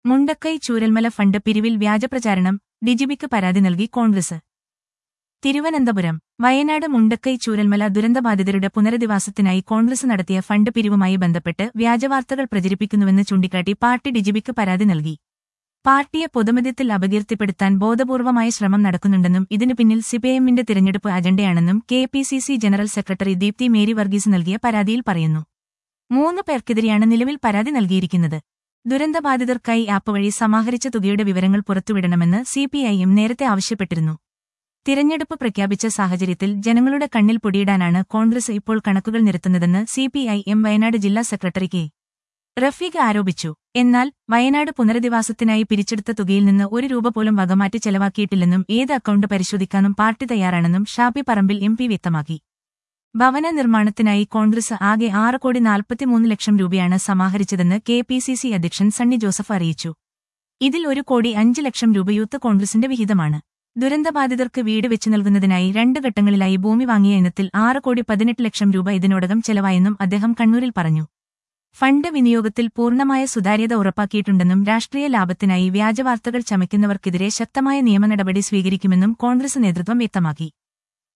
Mundakkai Chooralmala fund പിരിവിൽ വ്യാജപ്രചാരണം ഡിജിബിക്ക് പരാതി നൽകി കോൺഗ്രസ് തിരുവനന്തപുരം വയനാട് മുണ്ടക്കൈ ചൂരൽമല ദുരന്തബാധിതരുടെ പുനരധിവാസത്തിനായി കോൺഗ്രസ് നടത്തിയ ഫണ്ട് പിരിവുമായി ബന്ധപ്പെട്ട് വ്യാജവാർത്തകൾ പ്രചരിപ്പിക്കുന്നുവെന്ന് ചൂണ്ടിക്കാട്ടി പാർട്ടി ഡിജിബിക്ക് പരാതി നൽകി പാർട്ടിയെ പൊതുമധ്യത്തിൽ അപകീർത്തിപ്പെടുത്താൻ ബോധപൂർവമായ ശ്രമം നടക്കുന്നുണ്ടെന്നും ഇതിനു പിന്നിൽ സിപിഐഎമ്മിന്റെ തിരഞ്ഞെടുപ്പ് അജണ്ടയാണെന്നും K P C C general secretary Deepthi Mary Varghese നൽകിയ പരാതിയിൽ പറയുന്നു മൂന്ന് പേർക്കെതിരെയാണ് നിലവിൽ പരാതി നൽകിയിരിക്കുന്നത് ദുരന്തബാധിതർക്കായി ആപ്പ് വഴി സമാഹരിച്ച തുകയുടെ വിവരങ്ങൾ പുറത്തുവിടണമെന്ന് സിപിഐഎം നേരത്തെ ആവശ്യപ്പെട്ടിരുന്നു തിരഞ്ഞെടുപ്പ് പ്രഖ്യാപിച്ച സാഹചര്യത്തിൽ ജനങ്ങളുടെ കണ്ണിൽ പൊടിയിടാനാണ് കോൺഗ്രസ് ഇപ്പോൾ കണക്കുകൾ നിരത്തുന്നതെന്ന് സിപിഐഎം വയനാട് ജില്ലാ സെക്രട്ടറി കെ റഫീഖ് ആരോപിച്ചു എന്നാൽ വയനാട് പുനരധിവാസത്തിനായി പിരിച്ചെടുത്ത തുകയിൽ നിന്ന് ഒരു രൂപ പോലും വകമാറ്റി ചെലവാക്കിയിട്ടില്ലെന്നും ഏത് അക്കൗണ്ട് പരിശോധിക്കാനും പാർട്ടി തയ്യാറാണെന്നും ഷാപ്പി പറമ്പിൽ എം പി വ്യക്തമാക്കി ഭവന നിർമ്മാണത്തിനായി കോൺഗ്രസ് ആകെ ആറ് കോടി നാൽപ്പത്തിമൂന്ന് ലക്ഷം രൂപയാണ് സമാഹരിച്ചതെന്ന് കെ പി സി സി അധ്യക്ഷൻ സണ്ണി ജോസഫ് അറിയിച്ചു ഇതിൽ ഒരു കോടി അഞ്ച് ലക്ഷം രൂപ യൂത്ത് കോൺഗ്രസിന്റെ വിഹിതമാണ് ദുരന്തബാധിതർക്ക് വീട് വെച്ചു നൽകുന്നതിനായി രണ്ട് ഘട്ടങ്ങളിലായി ഭൂമി വാങ്ങിയ ഇനത്തിൽ ആറ് കോടി പതിനെട്ട് ലക്ഷം രൂപ ഇതിനോടകം ചെലവായെന്നും അദ്ദേഹം കണ്ണൂരിൽ പറഞ്ഞു ഫണ്ട് വിനിയോഗത്തിൽ പൂർണ്ണമായ സുതാര്യത ഉറപ്പാക്കിയിട്ടുണ്ടെന്നും രാഷ്ട്രീയ ലാഭത്തിനായി വ്യാജവാർത്തകൾ ചമയ്ക്കുന്നവർക്കെതിരെ ശക്തമായ നിയമ നടപടി സ്വീകരിക്കുമെന്നും കോൺഗ്രസ് നേതൃത്വം വ്യക്തമാക്കി